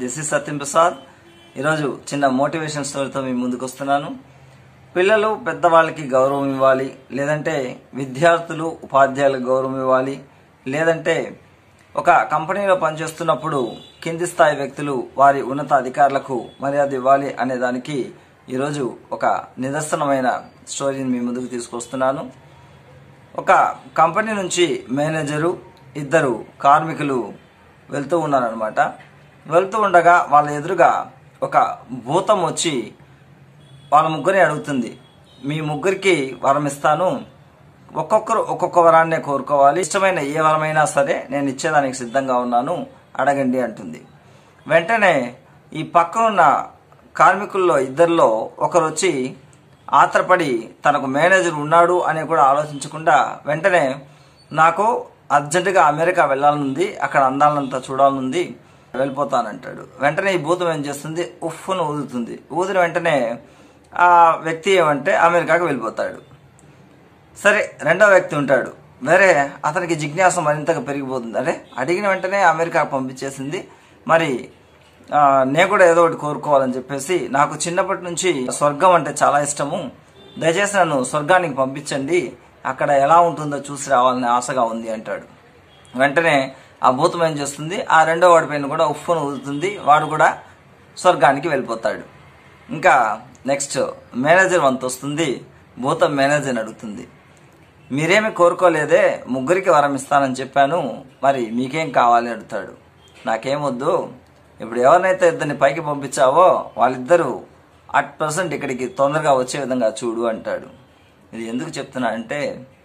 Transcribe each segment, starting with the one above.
this is సత్యం ప్రసాద్ ఈరోజు చిన్న motivation స్టోరీతో మీ ముందుకు వస్తున్నాను పిల్లలు పెద్దవాళ్ళకి గౌరవం ఇవ్వాలి లేదంటే విద్యార్థులు ఉపాధ్యాయులకు గౌరవం ఇవ్వాలి లేదంటే ఒక కంపెనీలో పనిచేస్తున్నప్పుడు కింది స్థాయి వ్యక్తులు వారి ఉన్నత అధికారులకు మర్యాద ఇవ్వాలి అనే దానికి ఈరోజు ఒక నిదర్శనమైన స్టోరీని మీ ముందుకు తీసుకొస్తున్నాను ఒక కంపెనీ నుంచి మేనేజరు ఇద్దరు కార్మికులు వెళ్తూ ఉన్నారనమాట వెళ్తూ ఉండగా వాళ్ళ ఎదురుగా ఒక భూతం వచ్చి వాళ్ళ ముగ్గురిని అడుగుతుంది మీ ముగ్గురికి వరం ఇస్తాను ఒక్కొక్కరు ఒక్కొక్క వరాన్నే కోరుకోవాలి ఇష్టమైన ఏ వరమైనా సరే నేను ఇచ్చేదానికి సిద్ధంగా ఉన్నాను అడగండి అంటుంది వెంటనే ఈ పక్కనున్న కార్మికుల్లో ఇద్దరిలో ఒకరు వచ్చి ఆత్రపడి తనకు మేనేజర్ ఉన్నాడు అని కూడా ఆలోచించకుండా వెంటనే నాకు అర్జెంటుగా అమెరికా వెళ్ళాలనుంది అక్కడ అందాలంతా చూడాలనుంది వెళ్ళిపోతానంటాడు వెంటనే ఈ భూతం ఏం చేస్తుంది ఉఫ్ఫును ఊదుతుంది ఊదిన వెంటనే ఆ వ్యక్తి ఏమంటే అమెరికాకు వెళ్ళిపోతాడు సరే రెండో వ్యక్తి ఉంటాడు వేరే అతనికి జిజ్ఞాస మరింతగా పెరిగిపోతుంది అరే అడిగిన వెంటనే అమెరికా పంపించేసింది మరి ఆ, నేను కూడా ఏదో ఒకటి కోరుకోవాలని చెప్పేసి నాకు చిన్నప్పటి నుంచి స్వర్గం అంటే చాలా ఇష్టము దయచేసి నన్ను స్వర్గానికి పంపించండి అక్కడ ఎలా ఉంటుందో చూసి రావాలని ఆశగా ఉంది అంటాడు వెంటనే ఆ భూతం ఏం చేస్తుంది ఆ రెండో వాడి పైన కూడా ఉఫ్ఫను ఊదుతుంది వాడు కూడా స్వర్గానికి వెళ్ళిపోతాడు ఇంకా నెక్స్ట్ మేనేజర్ వంతు వస్తుంది భూతం మేనేజర్ని అడుగుతుంది మీరేమి కోరుకోలేదే ముగ్గురికి వరం ఇస్తానని చెప్పాను మరి మీకేం కావాలి అడుగుతాడు నాకేం వద్దు ఇప్పుడు ఎవరినైతే ఇద్దరిని పైకి పంపించావో వాళ్ళిద్దరూ అట్ పర్సెంట్ ఇక్కడికి తొందరగా వచ్చే విధంగా చూడు అంటాడు ఇది ఎందుకు చెప్తున్నా అంటే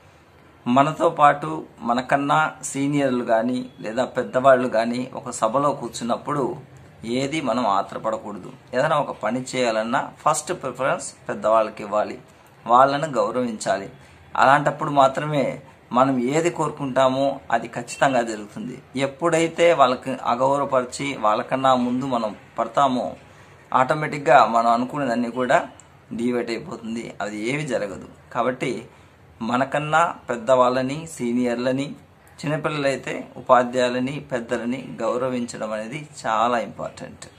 మనతో పాటు మనకన్నా సీనియర్లు కానీ లేదా పెద్దవాళ్ళు కానీ ఒక సభలో కూర్చున్నప్పుడు ఏది మనం ఆత్రపడకూడదు ఏదైనా ఒక పని చేయాలన్నా ఫస్ట్ ప్రిఫరెన్స్ పెద్దవాళ్ళకి ఇవ్వాలి వాళ్ళను గౌరవించాలి అలాంటప్పుడు మాత్రమే మనం ఏది కోరుకుంటామో అది ఖచ్చితంగా జరుగుతుంది ఎప్పుడైతే వాళ్ళకి అగౌరవపరిచి వాళ్ళకన్నా ముందు మనం పడతామో ఆటోమేటిక్గా మనం అనుకునేదన్నీ కూడా డీవేట్ అయిపోతుంది అది ఏవి జరగదు కాబట్టి మనకన్నా పెద్దవాళ్ళని సీనియర్లని చిన్నపిల్లలైతే ఉపాధ్యాయులని పెద్దలని గౌరవించడం అనేది చాలా ఇంపార్టెంట్